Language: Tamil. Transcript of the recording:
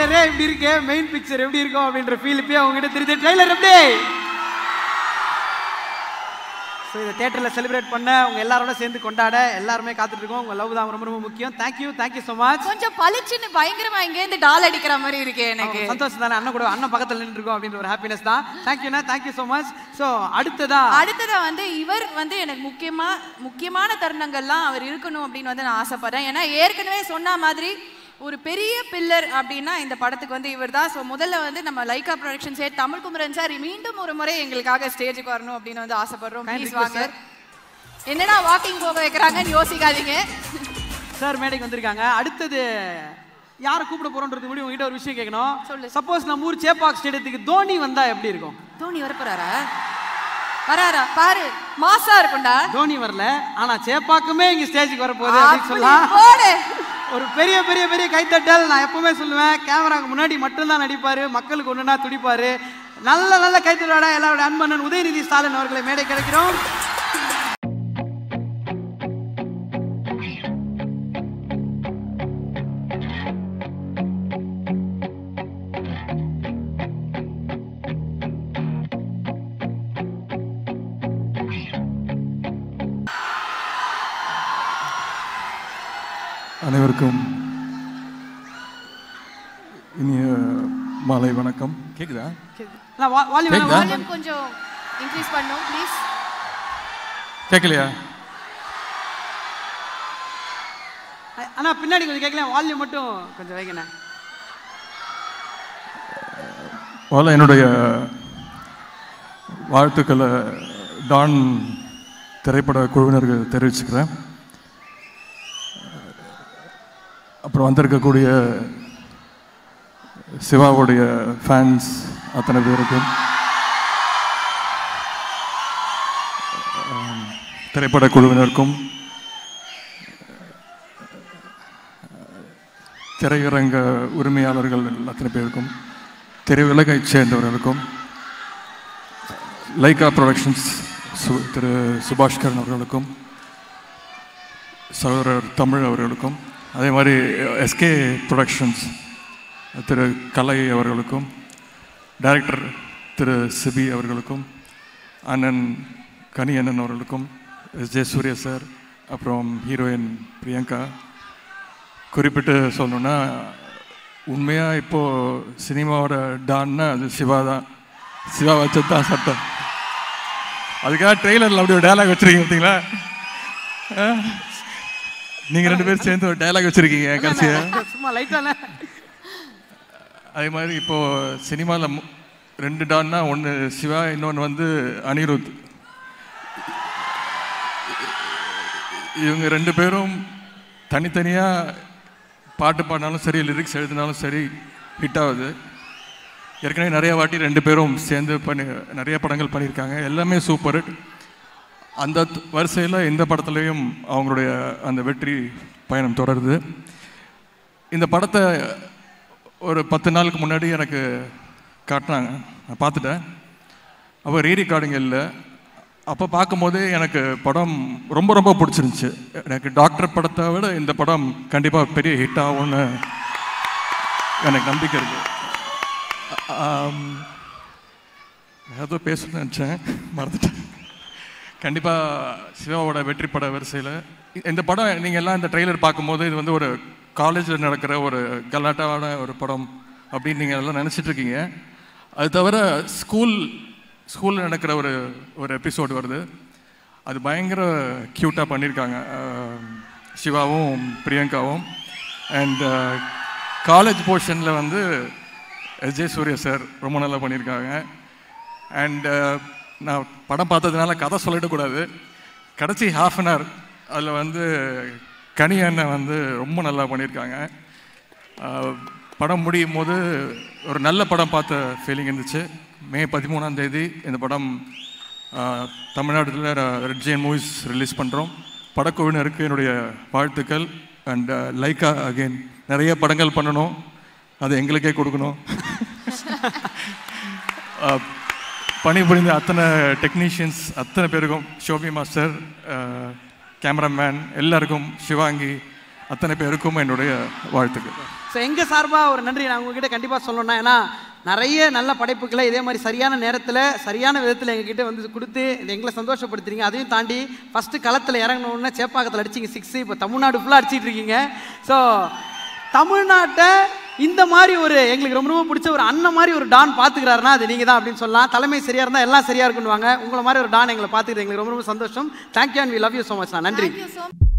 ட்ரெய்லரே எப்படி இருக்கு மெயின் பிக்சர் எப்படி இருக்கும் அப்படின்ற ஃபீல் இப்பயே உங்ககிட்ட தெரியுது ட்ரெய்லர் எப்படி ஸோ இதை தேட்டரில் செலிப்ரேட் பண்ண உங்க எல்லாரோட சேர்ந்து கொண்டாட எல்லாருமே காத்துட்டு இருக்கோம் உங்க லவ் தான் ரொம்ப ரொம்ப முக்கியம் தேங்க்யூ தேங்க்யூ ஸோ மச் கொஞ்சம் பளிச்சுன்னு பயங்கரமா இங்க இருந்து டால் அடிக்கிற மாதிரி இருக்கு எனக்கு சந்தோஷம் தானே அண்ணன் கூட அண்ணன் பக்கத்தில் நின்று இருக்கோம் அப்படின்ற ஒரு ஹாப்பினஸ் தான் தேங்க்யூண்ணா தேங்க்யூ ஸோ மச் ஸோ அடுத்ததா அடுத்ததா வந்து இவர் வந்து எனக்கு முக்கியமா முக்கியமான தருணங்கள்லாம் அவர் இருக்கணும் அப்படின்னு வந்து நான் ஆசைப்படுறேன் ஏன்னா ஏற்கனவே சொன்ன மாதிரி ஒரு பெரிய பில்லர் அப்படின்னா இந்த படத்துக்கு வந்து இவர் தான் ஸோ முதல்ல வந்து நம்ம Lyca production chair Tamil Kumaran sir மீண்டும் ஒரு முறை எங்களுக்காக ஸ்டேஜுக்கு வரணும் அப்படின்னு வந்து ஆசைப்படுறோம் Kind ப்ளீஸ் request, வாங்க என்னடா வாக்கிங் போக வைக்கிறாங்கன்னு யோசிக்காதீங்க சார் மேடைக்கு வந்திருக்காங்க அடுத்தது யாரை கூப்பிட போறோன்றது முன்னாடி உங்ககிட்ட ஒரு விஷயம் கேட்கணும் சொல்லு. சப்போஸ் நம்ம ஊர் சேப்பாக் ஸ்டேடியத்துக்கு தோனி வந்தா எப்படி இருக்கும் தோனி வரப்போறாரா வராரா பாரு மாசா இருக்கும்டா தோனி வரல ஆனா சேப்பாக்குமே இங்க ஸ்டேஜுக்கு வர போகுது அப்படின்னு அப்படி சொல்லலாம் போடு. ஒரு பெரிய பெரிய பெரிய கைத்தட்டல் நான் எப்பவுமே சொல்லுவேன் கேமராக்கு முன்னாடி மட்டும்தான் நடிப்பாரு மக்களுக்கு ஒண்ணுனா துடிப்பாரு நல்ல நல்ல கைத்தட்டோட எல்லாரோட அன்பண்ணன் உதயநிதி ஸ்டாலின் அவர்களை மேடை கிடைக்கிறோம் அனைவருக்கும் இனிய மாலை வணக்கம் கேக்குதா நான் வா- வாலி வேணா- கேக்குதா? வாலி- வால்யூம் கொஞ்சம் இன்க்ரீஸ் பண்ணும் ப்ளீஸ் கேட்கலையா அண்ணா பின்னாடி கொஞ்சம் கேட்கல வால்யூம் மட்டும் கொஞ்சம் வைக்கண்ணே முதல்ல என்னுடைய வாழ்த்துக்களை டான் திரைப்பட குழுவினர்கள் தெரிவிச்சுக்கிறேன் அப்புறம் வந்திருக்கக்கூடிய சிவாவுடைய ஃபேன்ஸ் அத்தனை பேருக்கும் ஆம், திரைப்பட குழுவினருக்கும் திரையரங்க உரிமையாளர்கள் அத்தனை பேருக்கும் திரையுலகைச் சேர்ந்தவர்களுக்கும் லைகா ப்ரொடக்ஷன்ஸ் சு திரு சுபாஷ்கரன் அவர்களுக்கும் சகோதரர் தமிழ் அவர்களுக்கும் அதே மாதிரி எஸ்கே ப்ரொடக்ஷன்ஸ் திரு கலை அவர்களுக்கும் டைரக்டர் திரு சிபி அவர்களுக்கும் அண்ணன் கனி அண்ணன் அவர்களுக்கும் எஸ் ஜே சூர்யா சார் அப்புறம் ஹீரோயின் பிரியங்கா குறிப்பிட்டு சொல்லணும்னா உண்மையாக இப்போது சினிமாவோட டான்னா அது சிவா தான் சிவா வச்சது தான் சட்டம் அதுக்காக ட்ரெய்லரில் அப்படி ஒரு டயலாக் வச்சுருக்கீங்க பார்த்தீங்களா நீங்கள் ரெண்டு பேரும் சேர்ந்து ஒரு டயலாக் வச்சுருக்கீங்க கடைசியாக சும்மா லைட்டான அதே மாதிரி இப்போது சினிமாவில் ரெண்டு டான்னா ஒன்று சிவா இன்னொன்று வந்து அனிருத் இவங்க ரெண்டு பேரும் தனித்தனியாக பாட்டு பாடினாலும் சரி லிரிக்ஸ் எழுதினாலும் சரி ஹிட் ஆகுது ஏற்கனவே நிறைய வாட்டி ரெண்டு பேரும் சேர்ந்து பண்ணி நிறைய படங்கள் பண்ணியிருக்காங்க எல்லாமே சூப்பர் ஹிட் அந்த வரிசையில் இந்த படத்துலையும் அவங்களுடைய அந்த வெற்றி பயணம் தொடருது இந்த படத்தை ஒரு பத்து நாளுக்கு முன்னாடி எனக்கு காட்டினாங்க நான் பார்த்துட்டேன் அப்போ ரீ ரெக்கார்டிங் இல்லை அப்போ பார்க்கும்போதே எனக்கு படம் ரொம்ப ரொம்ப பிடிச்சிருந்துச்சு எனக்கு டாக்டர் படத்தை விட இந்த படம் கண்டிப்பாக பெரிய ஹிட் ஆகும்னு எனக்கு நம்பிக்கை இருக்கு ஆம், ஏதோ பேசணும்னு நினச்சேன் மறந்துட்டேன் கண்டிப்பாக சிவாவோட வெற்றி பட வரிசையில் இந்த படம் நீங்கள் எல்லாம் இந்த ட்ரெய்லர் பார்க்கும்போது இது வந்து ஒரு காலேஜில் நடக்கிற ஒரு கலாட்டாவான ஒரு படம் அப்படின்னு நீங்கள் எல்லாம் நினச்சிட்டு இருக்கீங்க அது தவிர ஸ்கூல் ஸ்கூலில் நடக்கிற ஒரு ஒரு எபிசோடு வருது அது பயங்கர க்யூட்டாக பண்ணியிருக்காங்க அஹ், சிவாவும் பிரியங்காவும் அண்ட் காலேஜ் போர்ஷனில் வந்து எஸ் ஜே சூர்யா சார் ரொம்ப நல்லா பண்ணியிருக்காங்க அண்ட் நான் படம் பார்த்ததுனால கதை சொல்லிடக்கூடாது கடைசி ஹாஃப் அன் ஹவர் அதில் வந்து கனி அண்ணன் வந்து ரொம்ப நல்லா பண்ணியிருக்காங்க அஹ், படம் முடியும் போது ஒரு நல்ல படம் பார்த்த ஃபீலிங் இருந்துச்சு மே பதிமூணாம் தேதி இந்த படம் அஹ், தமிழ்நாட்டில் ரெட் ஜெயின் மூவிஸ் ரிலீஸ் பண்ணுறோம் படக்குழுவினருக்கு என்னுடைய வாழ்த்துக்கள் அண்ட் லைக்கா அகைன் நிறைய படங்கள் பண்ணணும் அது எங்களுக்கே கொடுக்கணும் அஹ், பணிபுரிந்த அத்தனை டெக்னீஷியன்ஸ் அத்தனை பேருக்கும் ஷோபி மாஸ்டர் கேமராமேன் எல்லாருக்கும் சிவாங்கி அத்தனை பேருக்கும் என்னுடைய வாழ்த்துக்கள் ஸோ எங்கள் சார்பாக ஒரு நன்றி நான் உங்ககிட்ட கண்டிப்பாக சொல்லணும்னா ஏன்னா நிறைய நல்ல படைப்புகளை இதே மாதிரி சரியான நேரத்தில் சரியான விதத்தில் எங்ககிட்ட வந்து கொடுத்து இது எங்களை சந்தோஷப்படுத்துறீங்க அதையும் தாண்டி ஃபஸ்ட்டு களத்தில் இறங்கினோடனே சேப்பாக்கத்தில் அடிச்சிங்க சிக்ஸு இப்போ தமிழ்நாடு ஃபுல்லாக அடிச்சிட்டு இருக்கீங்க ஸோ தமிழ்நாட்டை இந்த மாதிரி ஒரு எங்களுக்கு ரொம்ப ரொம்ப பிடிச்ச ஒரு அண்ணன் மாதிரி ஒரு டான் பார்த்துக்கிறாருன்னா அது நீங்கள் தான் அப்படின்னு சொல்லலாம் தலைமை சரியாக இருந்தால் எல்லாம் சரியாக இருக்குன்னு வாங்க உங்களை மாதிரி ஒரு டான் எங்களை பார்த்துக்கிறது எங்களுக்கு ரொம்ப ரொம்ப சந்தோஷம் thank you and we love you so much நன்றி தேங்க்யூ ஸோ